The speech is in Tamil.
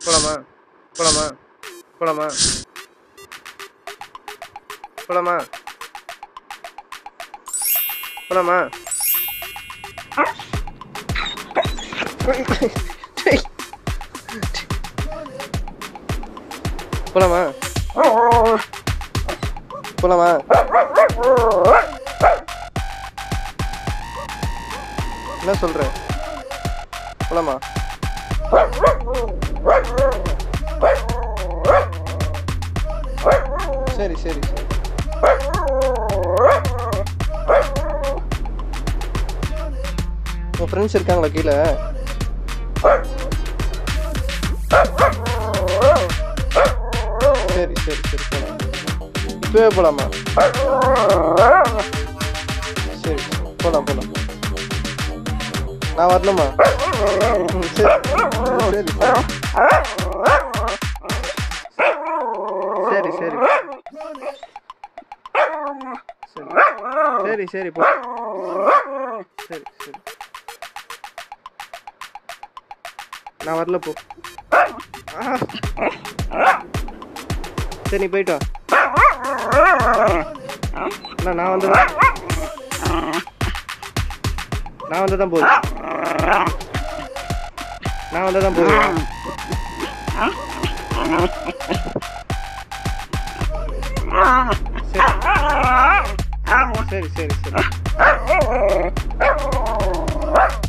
போலாமா போலாமா போலாமா போலாமா போலாமா போலாமா போலாமா என்ன சொல்ற போலாமா சரி சரி சரி உன் ஃப்ரெண்ட்ஸ் இருக்காங்களா கீழே சரி சரி சரி போலாம் இப்பவே போலாமா சரி போலாம் போலாம் நான் வரணுமா ம், சரி சரி சரி சரி சரி சரி போ சரி சரி நான் வரல போ சரி நீ போயிட்டு வா அண்ணா, நான் வந்து நான் வந்து தான் போகுது நான் வந்து தான் போகுது சரி சரி சரி